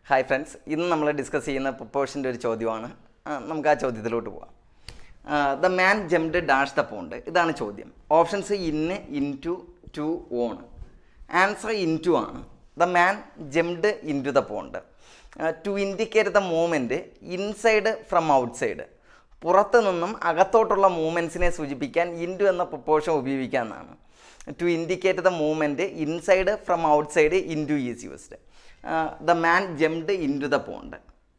hi friends ഇന്ന് നമ്മൾ discuss ചെയ്യുന്ന പ്രൊപ്പോഷൻ്റെ ഒരു ചോദ്യമാണ് ആ, നമുക്ക് ആ ചോദ്യത്തിലോട്ട് പോവാം the man jumped dash the pond ഇതാണ് ചോദ്യം options in into to on answer into ആണ് the man jumped into the pond to indicate the movement inside from outside പുറത്ത് നിന്നും അകത്തോട്ടുള്ള മൂവ്മെൻറ്റ്സിനെ സൂചിപ്പിക്കാൻ ഇൻറ്റു എന്ന പ്രൊപ്പോഷൻ ഉപയോഗിക്കാമെന്നാണ് to indicate the movement inside from outside into is used the man jumped into the pond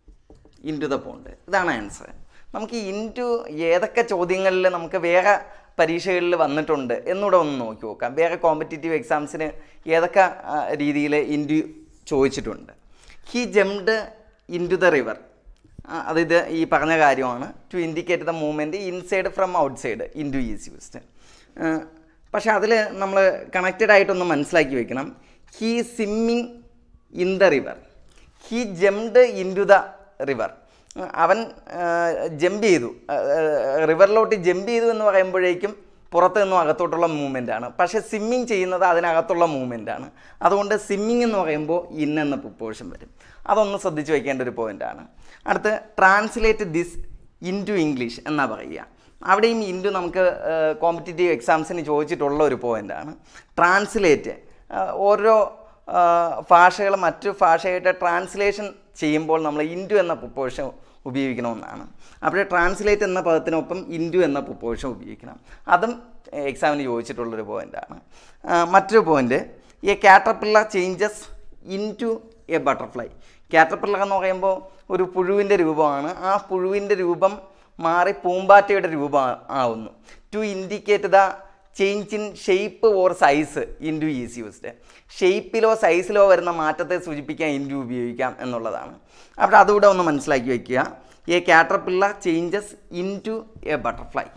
into the pond ഇതാണ് answer നമുക്ക് into ഏതൊക്കെ ചോദ്യങ്ങളിൽ നമുക്ക് വേറെ പരീക്ഷകളിൽ വന്നിട്ടുണ്ട് എന്നൂടെ ഒന്ന് നോക്കി നോക്കാം വേറെ കോമ്പറ്റേറ്റീവ് എക്സാംസിന് ഏതൊക്കെ രീതിയിൽ ഇൻറ്റു ചോദിച്ചിട്ടുണ്ട് he jumped into the river അത് ഇത് ഈ പറഞ്ഞ കാര്യമാണ് to indicate the movement inside from outside into is used പക്ഷേ അതിൽ നമ്മൾ കണക്റ്റഡ് ആയിട്ടൊന്ന് മനസ്സിലാക്കി വെക്കണം he swimming in the river he jumped into the river അവൻ ജമ്പ് ചെയ്തു റിവറിലോട്ട് ജമ്പ് ചെയ്തു എന്ന് പറയുമ്പോഴേക്കും പുറത്ത് നിന്നും അകത്തോട്ടുള്ള മൂവ്മെൻ്റ് ആണ് പക്ഷേ സ്വിമ്മിങ് ചെയ്യുന്നത് അതിനകത്തുള്ള മൂവ്മെൻ്റ് ആണ് അതുകൊണ്ട് സ്വിമ്മിങ് എന്ന് പറയുമ്പോൾ ഇൻ എന്ന പ്രപ്പോർഷൻ വരും അതൊന്ന് ശ്രദ്ധിച്ച് വെക്കേണ്ട ഒരു പോയിൻ്റാണ് അടുത്ത് translate this into English എന്നാ പറയുക അവിടെയും ഇൻറ്റു നമുക്ക് കോമ്പറ്റേറ്റീവ് എക്സാംസിന് ചോദിച്ചിട്ടുള്ള ഒരു പോയിൻ്റാണ് ട്രാൻസ്ലേറ്റ് ഓരോ ഭാഷകൾ മറ്റു ഭാഷയായിട്ട് ട്രാൻസ്ലേഷൻ ചെയ്യുമ്പോൾ നമ്മൾ ഇൻറ്റു എന്ന പ്രപ്പോഷൻ ഉപയോഗിക്കണമെന്നാണ് അപ്പോൾ ട്രാൻസ്ലേറ്റ് എന്ന പദത്തിനൊപ്പം ഇൻറ്റു എന്ന പ്രപ്പോഷൻ ഉപയോഗിക്കണം അതും എക്സാമിന് ചോദിച്ചിട്ടുള്ളൊരു പോയിൻ്റാണ് മറ്റൊരു point a caterpillar changes into a butterfly caterpillar എന്ന് പറയുമ്പോൾ ഒരു പുഴുവിൻ്റെ രൂപമാണ് ആ പുഴുവിൻ്റെ രൂപം മാറി പൂമ്പാറ്റയുടെ രൂപം ആവുന്നു to indicate the change in shape or size into is used ഷേപ്പിലോ സൈസിലോ വരുന്ന മാറ്റത്തെ സൂചിപ്പിക്കാൻ ഇൻറ്റു ഉപയോഗിക്കാം എന്നുള്ളതാണ് അപ്പോൾ അതുകൂടെ ഒന്ന് മനസ്സിലാക്കി വയ്ക്കുക a caterpillar changes into a butterfly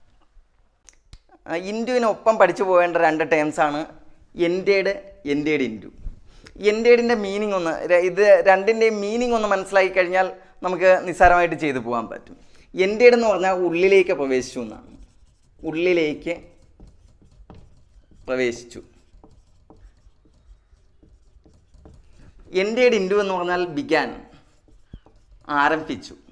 ഇൻറ്റുവിനൊപ്പം പഠിച്ചു പോകേണ്ട രണ്ട് ടേംസാണ് എൻറ്റേഡ് എൻറ്റേഡ് ഇൻറ്റു എൻറ്റേഡിൻ്റെ മീനിങ് ഒന്ന് ര- ഇത് രണ്ടിൻ്റെയും മീനിങ് ഒന്ന് മനസ്സിലാക്കി കഴിഞ്ഞാൽ നമുക്ക് നിസ്സാരമായിട്ട് ചെയ്തു പോകാൻ പറ്റും എൻറ്റേഡ് എന്ന് പറഞ്ഞാൽ ഉള്ളിലേക്ക് പ്രവേശിച്ചു എന്നാണ് ഉള്ളിലേക്ക് പ്രവേശിച്ചു എൻറ്റേഡ് ഇൻറ്റു എന്ന് പറഞ്ഞാൽ ബിഗാൻ ആരംഭിച്ചു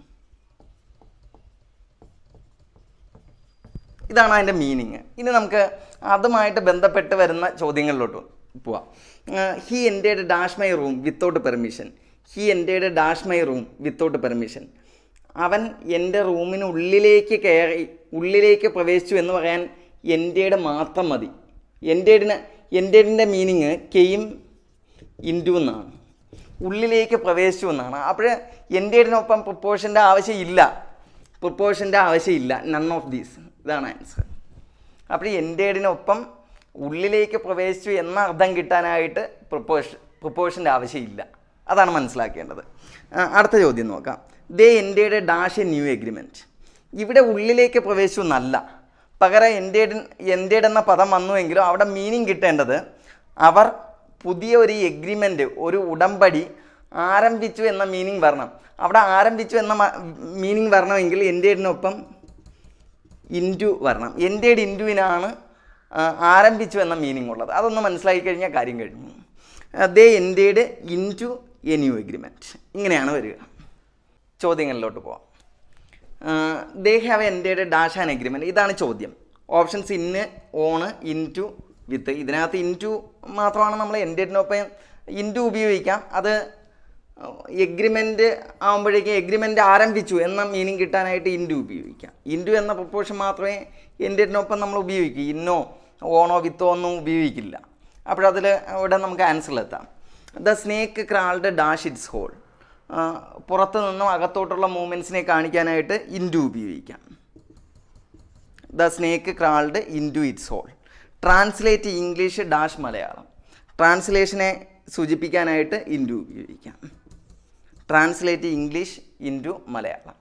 ഇതാണ് അതിൻ്റെ മീനിങ് ഇനി നമുക്ക് അതുമായിട്ട് ബന്ധപ്പെട്ട് വരുന്ന ചോദ്യങ്ങളിലോട്ട് പോവാം he entered dash my room without permission he entered dash my room without permission അവൻ എൻ്റെ റൂമിന് ഉള്ളിലേക്ക് കയറി ഉള്ളിലേക്ക് പ്രവേശിച്ചു എന്ന് പറയാൻ എൻറ്റേഡ് മാത്രം മതി എൻറ്റേഡിന് എൻറ്റേഡിൻ്റെ മീനിങ് കെയിം ഇൻറ്റു എന്നാണ് ഉള്ളിലേക്ക് പ്രവേശിച്ചു എന്നാണ് അപ്പോൾ എൻറ്റേഡിനൊപ്പം പ്രപ്പോഷൻ്റെ ആവശ്യമില്ല പ്രപ്പോഷൻ്റെ ആവശ്യമില്ല നൺ ഓഫ് ദീസ് ഇതാണ് ആൻസർ അപ്പോൾ എൻറ്റേഡിനൊപ്പം ഉള്ളിലേക്ക് പ്രവേശിച്ചു എന്ന അർത്ഥം കിട്ടാനായിട്ട് പ്രപ്പോഷൻ പ്രപ്പോഷൻ്റെ ആവശ്യമില്ല അതാണ് മനസ്സിലാക്കേണ്ടത് ആ, അടുത്ത ചോദ്യം നോക്കാം they entered dash a new agreement ഇവിടെ ഉള്ളിലേക്ക് പ്രവേശിച്ചു എന്നല്ല പകരം എൻറ്റേഡ് എൻറ്റേഡ് എന്ന പദം വന്നുവെങ്കിലും അവിടെ മീനിങ് കിട്ടേണ്ടത് അവർ പുതിയ ഒരു എഗ്രിമെൻ്റ് ഒരു ഉടമ്പടി ആരംഭിച്ചു എന്ന മീനിങ് വരണം അവിടെ ആരംഭിച്ചു എന്ന മീനിങ് വരണമെങ്കിൽ എൻറ്റേഡിനൊപ്പം ഇൻറ്റു വരണം എൻറ്റേഡ് ഇൻറ്റുവിനാണ് ആരംഭിച്ചു എന്ന മീനിങ് ഉള്ളത് അതൊന്ന് മനസ്സിലാക്കി കഴിഞ്ഞാൽ കാര്യം കഴിഞ്ഞു they entered into a new agreement ഇങ്ങനെയാണ് വരിക ചോദ്യങ്ങളിലോട്ട് പോവാം they have entered dash an agreement ഇതാണ് ചോദ്യം ഓപ്ഷൻസ് ഇന്ന് ഓണ് ഇൻറ്റു വിത്ത് ഇതിനകത്ത് ഇൻറ്റു മാത്രമാണ് നമ്മൾ എൻറ്റേഡിനൊപ്പം ഇൻറ്റു ഉപയോഗിക്കാം അത് എഗ്രിമെൻ്റ് ആകുമ്പോഴേക്കും എഗ്രിമെൻ്റ് ആരംഭിച്ചു എന്ന മീനിങ് കിട്ടാനായിട്ട് ഇൻറ്റു ഉപയോഗിക്കാം ഇൻറ്റു എന്ന പ്രപ്പോർഷൻ മാത്രമേ എൻറ്റേഡിനൊപ്പം നമ്മൾ ഉപയോഗിക്കൂ ഇന്നോ ഓണോ വിത്തോ ഒന്നും ഉപയോഗിക്കില്ല അപ്പോഴതിൽ ഇവിടെ നമുക്ക് ആൻസറിലെത്താം the snake crawled dash its hole പുറത്ത് നിന്നും അകത്തോട്ടുള്ള മൂവ്മെൻറ്റ്സിനെ കാണിക്കാനായിട്ട് ഇൻറ്റു ഉപയോഗിക്കാം the snake crawled into its hole translate English dash Malayalam ട്രാൻസ്ലേഷനെ സൂചിപ്പിക്കാനായിട്ട് ഇൻറ്റു ഉപയോഗിക്കാം ട്രാൻസ്ലേറ്റ് ഇംഗ്ലീഷ് ഇൻറ്റു മലയാളം